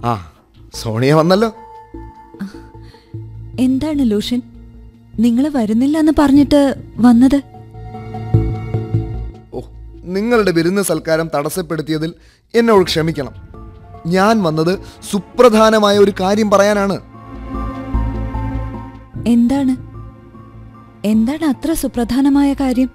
ആ സോണിയ വന്നല്ലോ എന്താണ് ലൂഷൻ നിങ്ങൾ വരുന്നില്ല എന്ന് പറഞ്ഞിട്ട് വന്നത് ഓ നിങ്ങളുടെ വിരുന്ന് സൽക്കാരം തടസ്സപ്പെടുത്തിയതിൽ എന്നോട് ക്ഷമിക്കണം ഞാൻ വന്നത് സുപ്രധാനമായ ഒരു കാര്യം പറയാനാണ് എന്താണ് എന്താണ് അത്ര സുപ്രധാനമായ കാര്യം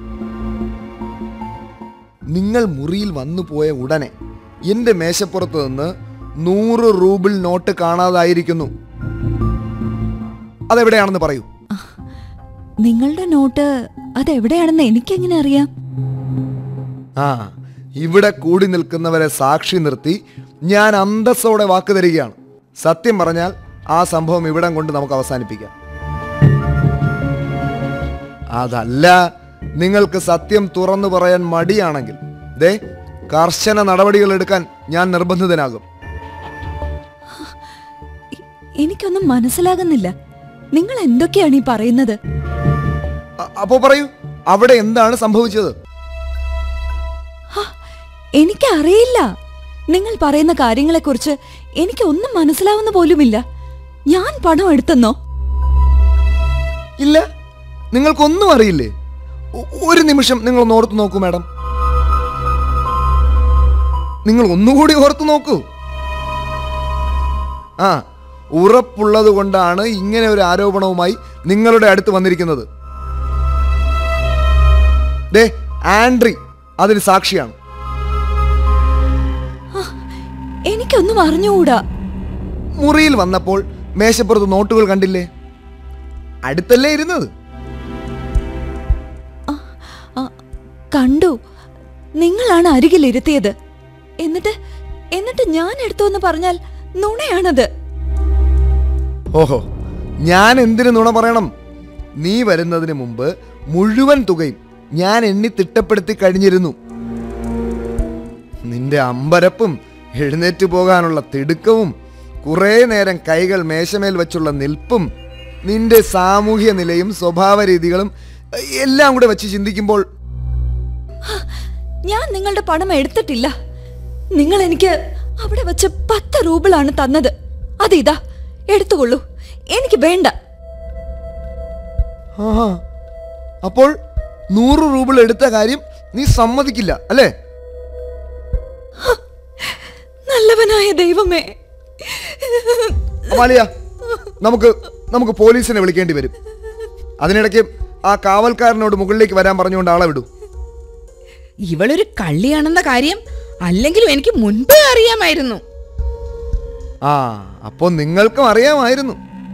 നിങ്ങൾ മുറിയിൽ വന്നു പോയ ഉടനെ എന്റെ മേശപ്പുറത്ത് നിന്ന് നൂറ് റൂബിൾ നോട്ട് കാണാതായിരിക്കുന്നു അതെവിടെയാണെന്ന് പറയൂ നിങ്ങളുടെ നോട്ട് അതെവിടെയാണെന്ന് എനിക്കെങ്ങനെ അറിയാം ആ ഇവിടെ കൂടി നിൽക്കുന്നവരെ സാക്ഷി നിർത്തി ഞാൻ അന്തസ്സോടെ വാക്ക് തരികയാണ് സത്യം പറഞ്ഞാൽ ആ സംഭവം ഇവിടം കൊണ്ട് നമുക്ക് അവസാനിപ്പിക്കാം അതല്ല നിങ്ങൾക്ക് സത്യം തുറന്നു പറയാൻ മടിയാണെങ്കിൽ ദേ കർശന നടപടികൾ എടുക്കാൻ ഞാൻ നിർബന്ധിതനാകും എ- എനിക്കൊന്നും മനസ്സിലാകുന്നില്ല നിങ്ങൾ എന്തൊക്കെയാണ് ഈ പറയുന്നത് അ- അപ്പോ പറയൂ അവിടെ എന്താണ് സംഭവിച്ചത് ഹ, എനിക്കറിയില്ല നിങ്ങൾ പറയുന്ന കാര്യങ്ങളെക്കുറിച്ച് എനിക്ക് ഒന്നും മനസ്സിലാവുന്ന പോലുമില്ല ഞാൻ പണം എടുത്തെന്നോ ഇല്ല നിങ്ങൾക്കൊന്നും അറിയില്ലേ ഒ- ഒരു നിമിഷം നിങ്ങൾ ഒന്ന് ഓർത്തു നോക്കൂ മാഡം നിങ്ങൾ ഒന്നുകൂടി ഓർത്തു നോക്കൂ ആ ഉറപ്പുള്ളത് കൊണ്ടാണ് ഇങ്ങനെ ഒരു ആരോപണവുമായി നിങ്ങളുടെ അടുത്ത് വന്നിരിക്കുന്നത് ദേ ആൻഡ്രി അതിന് സാക്ഷിയാണ് എനിക്കൊന്നും അറിഞ്ഞുകൂടാ മുറിയിൽ വന്നപ്പോൾ മേശപ്പുറത്ത് നോട്ടുകൾ കണ്ടില്ലേ അടുത്തല്ലേ ഇരുന്നത് ആ, കണ്ടു നിങ്ങളാണ് അരികിലിരുത്തിയത് എന്നിട്ട് എന്നിട്ട് ഞാൻ എടുത്തു എന്ന് പറഞ്ഞാൽ നുണയാണത് ഓഹോ ഞാൻ എന്തിനു നുണ പറയണം നീ വരുന്നതിന് മുമ്പ് മുഴുവൻ തുകയും ഞാൻ എണ്ണി തിട്ടപ്പെടുത്തി കഴിഞ്ഞിരുന്നു നിന്റെ അമ്പരപ്പും എഴുന്നേറ്റ് പോകാനുള്ള തിടുക്കവും കുറേ നേരം കൈകൾ മേശമേൽ വെച്ചുള്ള നിൽപ്പും നിന്റെ സാമൂഹ്യ നിലയും സ്വഭാവ രീതികളും എല്ലാം കൂടെ വെച്ച് ചിന്തിക്കുമ്പോൾ ഞാൻ നിങ്ങളുടെ പണം എടുത്തിട്ടില്ല നിങ്ങൾ എനിക്ക് അവിടെ വെച്ച് പത്ത് റൂബിളാണ് തന്നത് അതിതാ എടുത്തുകൊള്ളൂ എനിക്ക് വേണ്ട ആഹാ. അപ്പോൾ നൂറ് റൂബിൾ എടുത്ത കാര്യം നീ സമ്മതിക്കില്ല അല്ലേ നല്ലവനായ ദൈവമേ അമാലിയ നമുക്ക് നമുക്ക് പോലീസിനെ വിളിക്കേണ്ടി വരും അതിനിടയ്ക്ക് ആ കാവൽക്കാരനോട് മുകളിലേക്ക് വരാൻ പറഞ്ഞുകൊണ്ട് ആളെ വിടൂ ഇവളൊരു കള്ളിയാണെന്ന കാര്യം അല്ലെങ്കിലും എനിക്ക് മുൻപേ അറിയാമായിരുന്നു ആ അപ്പോൾ നിങ്ങൾക്കും അറിയാമായിരുന്നു